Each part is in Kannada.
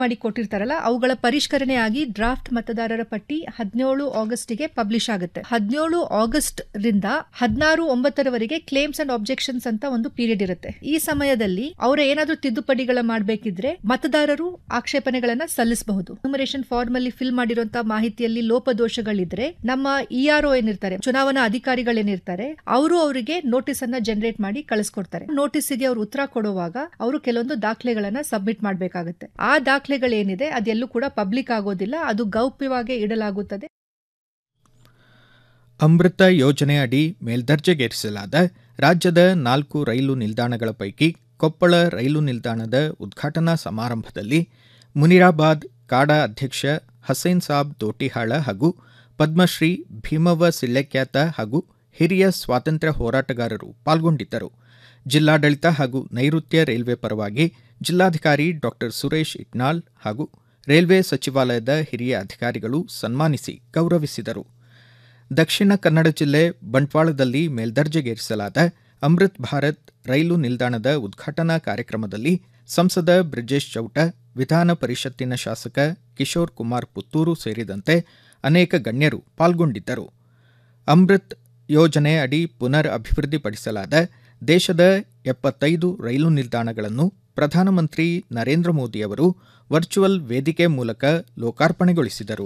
ಮಾಡಿ ಕೊಟ್ಟಿರ್ತಾರಲ್ಲ ಅವುಗಳ ಪರಿಷ್ಕರಣೆ ಆಗಿ ಡ್ರಾಫ್ಟ್ ಮತದಾರರ ಪಟ್ಟಿ ಹದಿನೇಳು ಆಗಸ್ಟ್ಗೆ ಪಬ್ಲಿಷ್ ಆಗುತ್ತೆ ಹದಿನೇಳು ಆಗಸ್ಟ್ ರಿಂದ ಹದಿನಾರು ಒಂಬತ್ತರವರೆಗೆ ಕ್ಲೇಮ್ಸ್ ಅಂಡ್ ಆಬ್ಜೆಕ್ಷನ್ಸ್ ಅಂತ ಒಂದು ಪೀರಿಯಡ್ ಇರುತ್ತೆ ಈ ಸಮಯದಲ್ಲಿ ಅವರ ಏನಾದ್ರೂ ತಿದ್ದುಪಡಿಗಳ ಮಾಡಬೇಕಿದ್ರೆ ಮತದಾರರು ಆಕ್ಷೇಪಣೆಗಳನ್ನ ಸಲ್ಲಿಸಬಹುದು ನ್ಯೂಮರೇಷನ್ ಫಾರ್ಮ್ ಅಲ್ಲಿ ಫಿಲ್ ಮಾಡಿರುವಂತಹ ಮಾಹಿತಿಯಲ್ಲಿ ಲೋಪದೋಷಗಳಿದ್ರೆ ನಮ್ಮ ಇ ಆರ್ ಒ ಏನಿರ್ತಾರೆ ಚುನಾವಣಾ ಅಧಿಕಾರಿಗಳೇನಿರ್ತಾರೆ ಅವರು ಅವರಿಗೆ ನೋಟಿಸ್ ಅನ್ನ ಜನರೇಟ್ ಮಾಡಿ ಕಳಿಸ್ಕೊಡ್ತಾರೆ ನೋಟಿಸ್ಗೆ ಅವರು ಉತ್ತರ ಕೊಡುವಾಗ ಅವರು ಕೆಲವೊಂದು ದಾಖಲೆಗಳನ್ನ ಸಬ್ಮಿಟ್ ಮಾಡಬೇಕಾಗುತ್ತೆ ಆ ದಾಖಲೆಗಳೇನಿದೆ ಅದೆಲ್ಲೂ ಕೂಡ ಪಬ್ಲಿಕ್ ಆಗೋದಿಲ್ಲ ಅದು ಗೌಪ್ಯವಾಗಿ ಇಡಲಾಗುತ್ತದೆ ಅಮೃತ ಯೋಜನೆ ಅಡಿ ಮೇಲ್ದರ್ಜೆಗೇರಿಸಲಾದ ರಾಜ್ಯದ ನಾಲ್ಕು ರೈಲು ನಿಲ್ದಾಣಗಳ ಪೈಕಿ ಕೊಪ್ಪಳ ರೈಲು ನಿಲ್ದಾಣದ ಉದ್ಘಾಟನಾ ಸಮಾರಂಭದಲ್ಲಿ ಮುನಿರಾಬಾದ್ ಕಾಡಾ ಅಧ್ಯಕ್ಷ ಹಸೈನ್ ಸಾಬ್ ದೋಟಿಹಾಳ ಹಾಗೂ ಪದ್ಮಶ್ರೀ ಭೀಮವ್ವ ಸಿಳ್ಳೆಕ್ಯಾತ ಹಾಗೂ ಹಿರಿಯ ಸ್ವಾತಂತ್ರ್ಯ ಹೋರಾಟಗಾರರು ಪಾಲ್ಗೊಂಡಿದ್ದರು ಜಿಲ್ಲಾಡಳಿತ ಹಾಗೂ ನೈಋತ್ಯ ರೈಲ್ವೆ ಪರವಾಗಿ ಜಿಲ್ಲಾಧಿಕಾರಿ ಡಾಕ್ಟರ್ ಸುರೇಶ್ ಇಟ್ನಾಳ್ ಹಾಗೂ ರೈಲ್ವೆ ಸಚಿವಾಲಯದ ಹಿರಿಯ ಅಧಿಕಾರಿಗಳು ಸನ್ಮಾನಿಸಿ ಗೌರವಿಸಿದರು ದಕ್ಷಿಣ ಕನ್ನಡ ಜಿಲ್ಲೆ ಬಂಟ್ವಾಳದಲ್ಲಿ ಮೇಲ್ದರ್ಜೆಗೇರಿಸಲಾದ ಅಮೃತ್ ಭಾರತ್ ರೈಲು ನಿಲ್ದಾಣದ ಉದ್ಘಾಟನಾ ಕಾರ್ಯಕ್ರಮದಲ್ಲಿ ಸಂಸದ ಬ್ರಿಜೇಶ್ ಚೌಟ ವಿಧಾನ ಪರಿಷತ್ತಿನ ಶಾಸಕ ಕಿಶೋರ್ ಕುಮಾರ್ ಪುತ್ತೂರು ಸೇರಿದಂತೆ ಅನೇಕ ಗಣ್ಯರು ಪಾಲ್ಗೊಂಡಿದ್ದರು ಅಮೃತ್ ಯೋಜನೆ ಅಡಿ ಪುನರ್ ಅಭಿವೃದ್ಧಿಪಡಿಸಲಾದ ದೇಶದ ಎಪ್ಪತ್ತೈದು ರೈಲು ನಿಲ್ದಾಣಗಳನ್ನು ಪ್ರಧಾನಮಂತ್ರಿ ನರೇಂದ್ರ ಮೋದಿ ಅವರು ವರ್ಚುವಲ್ ವೇದಿಕೆ ಮೂಲಕ ಲೋಕಾರ್ಪಣೆಗೊಳಿಸಿದರು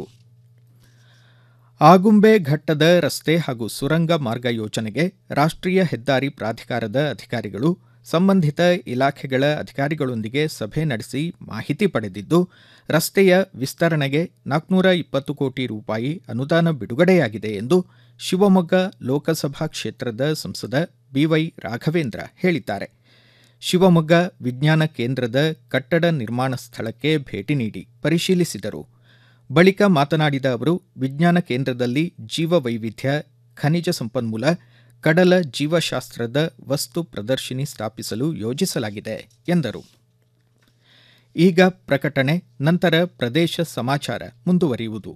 ಆಗುಂಬೆ ಘಟ್ಟದ ರಸ್ತೆ ಹಾಗೂ ಸುರಂಗ ಮಾರ್ಗ ಯೋಜನೆಗೆ ರಾಷ್ಟ್ರೀಯ ಹೆದ್ದಾರಿ ಪ್ರಾಧಿಕಾರದ ಅಧಿಕಾರಿಗಳು ಸಂಬಂಧಿತ ಇಲಾಖೆಗಳ ಅಧಿಕಾರಿಗಳೊಂದಿಗೆ ಸಭೆ ನಡೆಸಿ ಮಾಹಿತಿ ಪಡೆದಿದ್ದು ರಸ್ತೆಯ ವಿಸ್ತರಣೆಗೆ ನಾಲ್ಕುನೂರ ಇಪ್ಪತ್ತು ಕೋಟಿ ರೂಪಾಯಿ ಅನುದಾನ ಬಿಡುಗಡೆಯಾಗಿದೆ ಎಂದು ಶಿವಮೊಗ್ಗ ಲೋಕಸಭಾ ಕ್ಷೇತ್ರದ ಸಂಸದ ಬಿವೈ ರಾಘವೇಂದ್ರ ಹೇಳಿದ್ದಾರೆ ಶಿವಮೊಗ್ಗ ವಿಜ್ಞಾನ ಕೇಂದ್ರದ ಕಟ್ಟಡ ನಿರ್ಮಾಣ ಸ್ಥಳಕ್ಕೆ ಭೇಟಿ ನೀಡಿ ಪರಿಶೀಲಿಸಿದರು ಬಳಿಕ ಮಾತನಾಡಿದ ಅವರು ವಿಜ್ಞಾನ ಕೇಂದ್ರದಲ್ಲಿ ಜೀವ ವೈವಿಧ್ಯ ಖನಿಜ ಸಂಪನ್ಮೂಲ ಕಡಲ ಜೀವಶಾಸ್ತ್ರದ ವಸ್ತು ಪ್ರದರ್ಶಿನಿ ಸ್ಥಾಪಿಸಲು ಯೋಜಿಸಲಾಗಿದೆ ಎಂದರು ಈಗ ಪ್ರಕಟಣೆ ನಂತರ ಪ್ರದೇಶ ಸಮಾಚಾರ ಮುಂದುವರಿಯುವುದು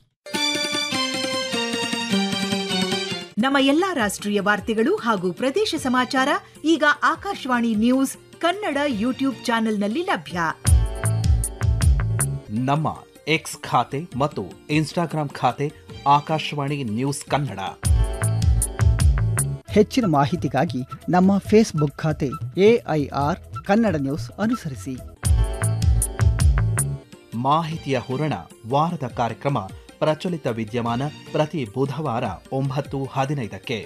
ನಮ್ಮ ಎಲ್ಲಾ ರಾಷ್ಟ್ರೀಯ ವಾರ್ತೆಗಳು ಹಾಗೂ ಪ್ರದೇಶ ಸಮಾಚಾರ ಈಗ ಆಕಾಶವಾಣಿ ನ್ಯೂಸ್ ಕನ್ನಡ ಯೂಟ್ಯೂಬ್ ಚಾನೆಲ್ನಲ್ಲಿ ಲಭ್ಯ ನಮ್ಮ ಎಕ್ಸ್ ಖಾತೆ ಮತ್ತು ಇನ್ಸ್ಟಾಗ್ರಾಂ ಖಾತೆ ಆಕಾಶವಾಣಿ ನ್ಯೂಸ್ ಕನ್ನಡ ಹೆಚ್ಚಿನ ಮಾಹಿತಿಗಾಗಿ ನಮ್ಮ ಫೇಸ್ಬುಕ್ ಖಾತೆ ಎಐಆರ್ ಕನ್ನಡ ನ್ಯೂಸ್ ಅನುಸರಿಸಿ ಮಾಹಿತಿಯ ಹೂರಣ ವಾರದ ಕಾರ್ಯಕ್ರಮ ಪ್ರಚಲಿತ ವಿದ್ಯಮಾನ ಪ್ರತಿ ಬುಧವಾರ ಒಂಬತ್ತು ಹದಿನೈದಕ್ಕೆ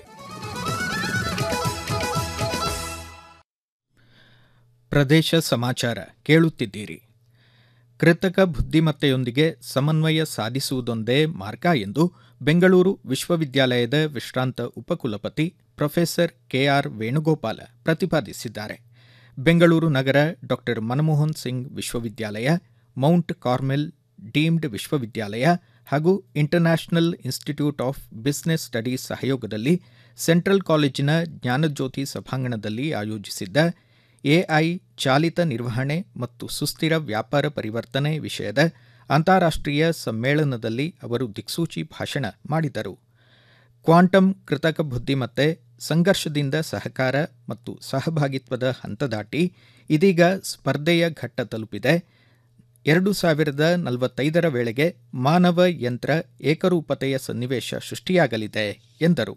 ಪ್ರದೇಶ ಸಮಾಚಾರ ಕೇಳುತ್ತಿದ್ದೀರಿ ಕೃತಕ ಬುದ್ಧಿಮತ್ತೆಯೊಂದಿಗೆ ಸಮನ್ವಯ ಸಾಧಿಸುವುದೊಂದೇ ಮಾರ್ಗ ಎಂದು ಬೆಂಗಳೂರು ವಿಶ್ವವಿದ್ಯಾಲಯದ ವಿಶ್ರಾಂತ ಉಪಕುಲಪತಿ ಪ್ರೊಫೆಸರ್ ಕೆಆರ್ ವೇಣುಗೋಪಾಲ ಪ್ರತಿಪಾದಿಸಿದ್ದಾರೆ ಬೆಂಗಳೂರು ನಗರ ಡಾಕ್ಟರ್ ಮನಮೋಹನ್ ಸಿಂಗ್ ವಿಶ್ವವಿದ್ಯಾಲಯ ಮೌಂಟ್ ಕಾರ್ಮೆಲ್ ಡೀಮ್ಡ್ ವಿಶ್ವವಿದ್ಯಾಲಯ ಹಾಗೂ international institute of business studies ಸಹಯೋಗದಲ್ಲಿ ಸೆಂಟ್ರಲ್ ಕಾಲೇಜಿನ ಜ್ಞಾನಜ್ಯೋತಿ ಸಭಾಂಗಣದಲ್ಲಿ ಆಯೋಜಿಸಿದ್ದ ಎಐ ಚಾಲಿತ ನಿರ್ವಹಣೆ ಮತ್ತು ಸುಸ್ಥಿರ ವ್ಯಾಪಾರ ಪರಿವರ್ತನೆ ವಿಷಯದ ಅಂತಾರಾಷ್ಟ್ರೀಯ ಸಮ್ಮೇಳನದಲ್ಲಿ ಅವರು ದಿಕ್ಸೂಚಿ ಭಾಷಣ ಮಾಡಿದರು ಕ್ವಾಂಟಮ್ ಕೃತಕ ಬುದ್ಧಿಮತ್ತೆ ಸಂಘರ್ಷದಿಂದ ಸಹಕಾರ ಮತ್ತು ಸಹಭಾಗಿತ್ವದ ಹಂತ ದಾಟಿ ಇದೀಗ ಸ್ಪರ್ಧೆಯ ಘಟ್ಟ ತಲುಪಿದೆ ಎರಡು ಸಾವಿರದ ನಲವತ್ತೈದರ ವೇಳೆಗೆ ಮಾನವ ಯಂತ್ರ ಏಕರೂಪತೆಯ ಸನ್ನಿವೇಶ ಸೃಷ್ಟಿಯಾಗಲಿದೆ ಎಂದರು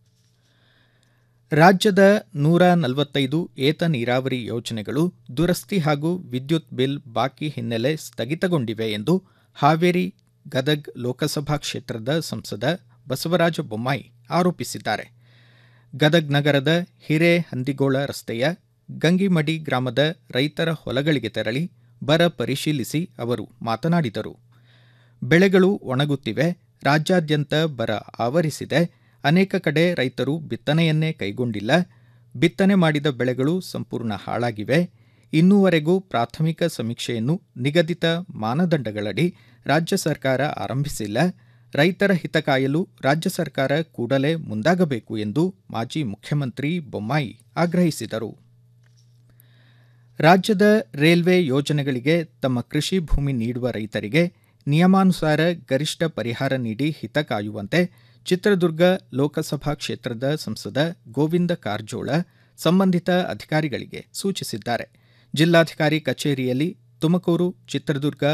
ರಾಜ್ಯದ ನೂರ ನಲವತ್ತೈದು ಏತ ನೀರಾವರಿ ಯೋಜನೆಗಳು ದುರಸ್ತಿ ಹಾಗೂ ವಿದ್ಯುತ್ ಬಿಲ್ ಬಾಕಿ ಹಿನ್ನೆಲೆ ಸ್ಥಗಿತಗೊಂಡಿವೆ ಎಂದು ಹಾವೇರಿ ಗದಗ್ ಲೋಕಸಭಾ ಕ್ಷೇತ್ರದ ಸಂಸದ ಬಸವರಾಜ ಬೊಮ್ಮಾಯಿ ಆರೋಪಿಸಿದ್ದಾರೆ ಗದಗ್ ನಗರದ ಹಿರೇಹಂದಿಗೋಳ ರಸ್ತೆಯ ಗಂಗಿಮಡಿ ಗ್ರಾಮದ ರೈತರ ಹೊಲಗಳಿಗೆ ತೆರಳಿ ಬರ ಪರಿಶೀಲಿಸಿ ಅವರು ಮಾತನಾಡಿದರು ಬೆಳೆಗಳು ಒಣಗುತ್ತಿವೆ ರಾಜ್ಯಾದ್ಯಂತ ಬರ ಆವರಿಸಿದೆ ಅನೇಕ ಕಡೆ ರೈತರು ಬಿತ್ತನೆಯನ್ನೇ ಕೈಗೊಂಡಿಲ್ಲ ಬಿತ್ತನೆ ಮಾಡಿದ ಬೆಳೆಗಳು ಸಂಪೂರ್ಣ ಹಾಳಾಗಿವೆ ಇನ್ನೂವರೆಗೂ ಪ್ರಾಥಮಿಕ ಸಮೀಕ್ಷೆಯನ್ನು ನಿಗದಿತ ಮಾನದಂಡಗಳಡಿ ರಾಜ್ಯ ಸರ್ಕಾರ ಆರಂಭಿಸಿಲ್ಲ ರೈತರ ಹಿತ ಕಾಯಲು ರಾಜ್ಯ ಸರ್ಕಾರ ಕೂಡಲೇ ಮುಂದಾಗಬೇಕು ಎಂದು ಮಾಜಿ ಮುಖ್ಯಮಂತ್ರಿ ಬೊಮ್ಮಾಯಿ ಆಗ್ರಹಿಸಿದರು ರಾಜ್ಯದ ರೈಲ್ವೆ ಯೋಜನೆಗಳಿಗೆ ತಮ್ಮ ಕೃಷಿ ಭೂಮಿ ನೀಡುವ ರೈತರಿಗೆ ನಿಯಮಾನುಸಾರ ಗರಿಷ್ಠ ಪರಿಹಾರ ನೀಡಿ ಹಿತ ಕಾಯುವಂತೆ ಚಿತ್ರದುರ್ಗ ಲೋಕಸಭಾ ಕ್ಷೇತ್ರದ ಸಂಸದ ಗೋವಿಂದ ಕಾರಜೋಳ ಸಂಬಂಧಿತ ಅಧಿಕಾರಿಗಳಿಗೆ ಸೂಚಿಸಿದ್ದಾರೆ ಜಿಲ್ಲಾಧಿಕಾರಿ ಕಚೇರಿಯಲ್ಲಿ ತುಮಕೂರು ಚಿತ್ರದುರ್ಗ